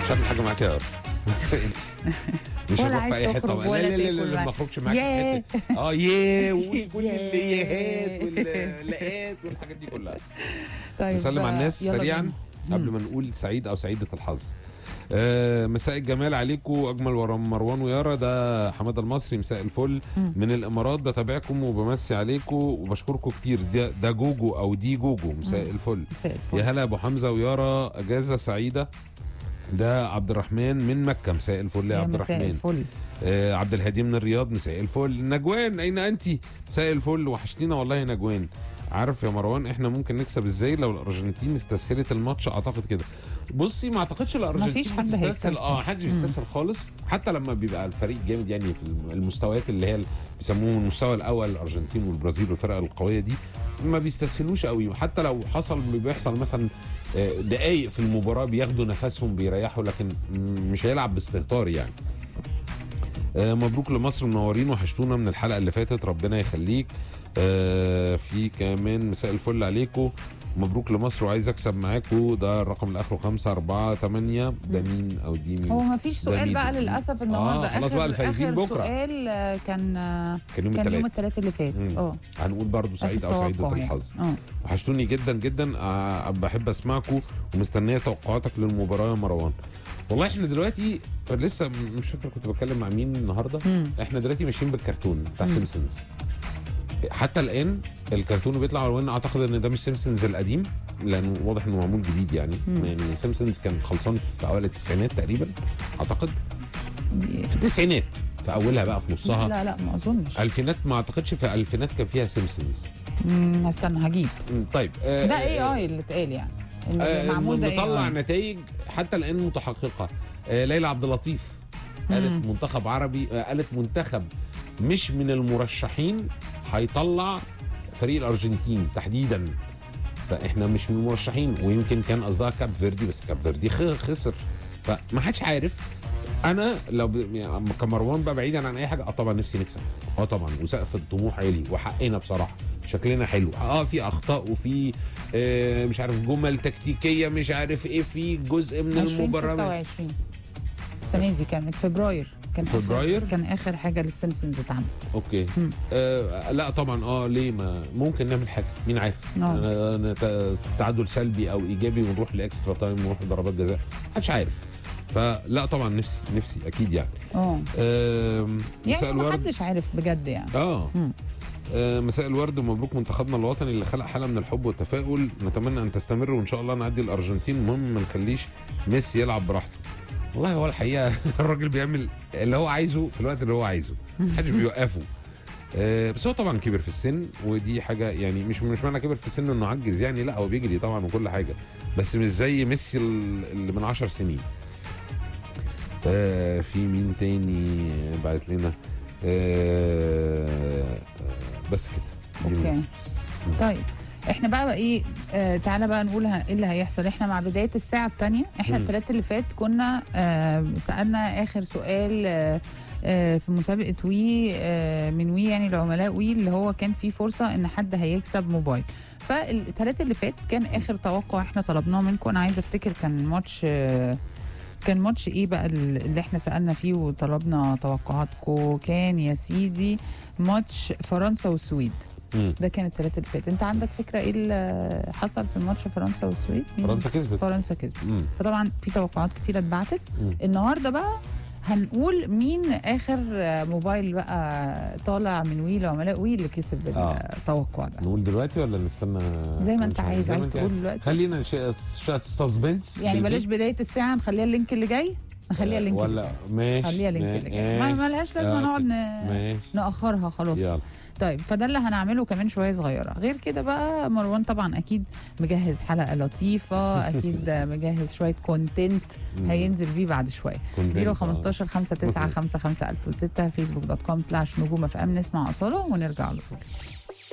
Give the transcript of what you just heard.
مش هعمل حاجه معاك يا أرض. انت مش ولا هروح عايز في اي حته تخرج طبعا ولا لا لا لا, تاكل لا, لا معاك. ما اخرجش معاك في ياه. حته اه ياه وكل كل ياه. الياهات واللاءات والحاجات دي كلها طيب نسلم على الناس يلا سريعا بينا. قبل ما نقول سعيد او سعيده الحظ آه مساء الجمال عليكم اجمل ورا مروان ويارا ده حماده المصري مساء الفل مم. من الامارات بتابعكم وبمسي عليكم وبشكركم كتير ده, ده جوجو او دي جوجو مساء الفل مساء الفل. يا هلا ابو حمزه ويارا اجازه سعيده ده عبد الرحمن من مكه مساء الفل يا يا عبد مساء الرحمن الفل آه عبد الهادي من الرياض مساء الفل نجوان اين انت مساء الفل وحشتينا والله نجوان عارف يا مروان احنا ممكن نكسب ازاي لو الارجنتين استسهلت الماتش اعتقد كده بصي ما اعتقدش الارجنتين مفيش حد بتستسهل هيستسهل. اه حدش بيستسهل خالص حتى لما بيبقى الفريق جامد يعني في المستويات اللي هي بيسموه المستوى الاول الارجنتين والبرازيل والفرق القويه دي ما بيستسهلوش قوي وحتى لو حصل بيحصل مثلا آه، دقايق في المباراه بياخدوا نفسهم بيريحوا لكن م- مش هيلعب باستهتار يعني آه، مبروك لمصر منورين وحشتونا من الحلقه اللي فاتت ربنا يخليك آه، في كمان مساء الفل عليكم مبروك لمصر وعايز اكسب معاكم ده الرقم اللي اخره 5 4 8 ده مين او دي مين هو ما فيش سؤال مين؟ بقى للاسف النهارده خلاص آخر- بقى الفايزين آخر بكرة. سؤال آه، كان آه، كان يوم كان يوم الثلاث الثلاث اللي فات مم. اه هنقول برضو سعيد آخر او سعيده توقع يعني. الحظ اه وحشتوني جدا جدا آه، بحب اسمعكم ومستنيه توقعاتك للمباراه يا مروان والله احنا دلوقتي لسه مش فاكر كنت بتكلم مع مين النهارده مم. احنا دلوقتي ماشيين بالكرتون بتاع مم. سيمبسونز حتى الان الكرتون بيطلع على الوان اعتقد ان ده مش سيمبسونز القديم لانه واضح انه معمول جديد يعني مم. يعني سيمبسونز كان خلصان في اوائل التسعينات تقريبا اعتقد في التسعينات في اولها بقى في نصها لا لا ما اظنش الفينات ما اعتقدش في الفينات كان فيها سيمبسونز مم، استنى هجيب مم، طيب آه، ده آه، اي اي اللي اتقال يعني اللي آه، معمول ده مطلع AI. نتائج حتى الان متحققه آه، ليلى عبد اللطيف قالت مم. منتخب عربي آه، قالت منتخب مش من المرشحين هيطلع فريق الارجنتين تحديدا فاحنا مش من المرشحين ويمكن كان قصدها كاب فيردي بس كاب فيردي خ- خسر فما حدش عارف انا لو ب... يعني كمروان بقى بعيدا عن اي حاجه اه طبعا نفسي نكسب اه طبعا وسقف الطموح عالي وحقنا بصراحه شكلنا حلو اه في اخطاء وفي آه مش عارف جمل تكتيكيه مش عارف ايه في جزء من 20 المباراه 26 السنه دي كانت فبراير كان فبراير؟ آخر كان اخر حاجه للسيمبسونز اتعمل اوكي مم. آه لا طبعا اه ليه ما ممكن نعمل حاجه مين عارف آه. أنا أنا ت- تعادل سلبي او ايجابي ونروح لاكسترا تايم ونروح لضربات جزاء محدش عارف فلا طبعا نفسي نفسي اكيد يعني اه آم، مساء يعني ما الورد حدش عارف بجد يعني اه مم. آه، مساء الورد ومبروك منتخبنا الوطني اللي خلق حاله من الحب والتفاؤل نتمنى ان تستمر وان شاء الله نعدي الارجنتين المهم ما نخليش ميسي يلعب براحته والله هو الحقيقه الراجل بيعمل اللي هو عايزه في الوقت اللي هو عايزه محدش بيوقفه آه، بس هو طبعا كبر في السن ودي حاجه يعني مش مش معنى كبر في السن انه عجز يعني لا هو بيجري طبعا وكل حاجه بس مش زي ميسي ال- اللي من 10 سنين آه، في مين تاني بعت لنا آه، آه، بس كده دي أوكي. الناس. طيب احنا بقى, بقى ايه آه تعالى بقى نقول ه- ايه اللي هيحصل احنا مع بدايه الساعه الثانيه احنا مم. الثلاث اللي فات كنا آه سالنا اخر سؤال آه آه في مسابقه وي آه من وي يعني العملاء وي اللي هو كان فيه فرصه ان حد هيكسب موبايل فالثلاث اللي فات كان اخر توقع احنا طلبناه منكم انا عايزه افتكر كان ماتش آه كان ماتش ايه بقى اللي احنا سالنا فيه وطلبنا توقعاتكم كان يا سيدي ماتش فرنسا والسويد مم. ده كان الثلاثة اللي فات انت عندك فكره ايه اللي حصل في الماتش فرنسا والسويد مين؟ فرنسا كسبت فرنسا كسبت مم. فطبعا في توقعات كتيره اتبعتت مم. النهارده بقى هنقول مين اخر موبايل بقى طالع من وي لعملاء وي اللي كسب آه. التوقع ده نقول دلوقتي ولا نستنى زي ما كمان انت شوية؟ عايز زي ما عايز انت تقول دلوقتي خلينا سسبنس يعني بلاش بدايه الساعه نخليها اللينك اللي جاي نخليها اللينك اللي ولا ماشي خليها اللينك اللي جاي ما ما لهاش لازمه آه، نقعد ن... ماشي ناخرها خلاص يلا طيب فده اللي هنعمله كمان شويه صغيره غير كده بقى مروان طبعا اكيد مجهز حلقه لطيفه اكيد مجهز شويه كونتنت مم. هينزل بيه بعد شويه كنت 015 59 55 1006 فيسبوك دوت كوم سلاش نجوم اف ام نسمع اصاله ونرجع على طول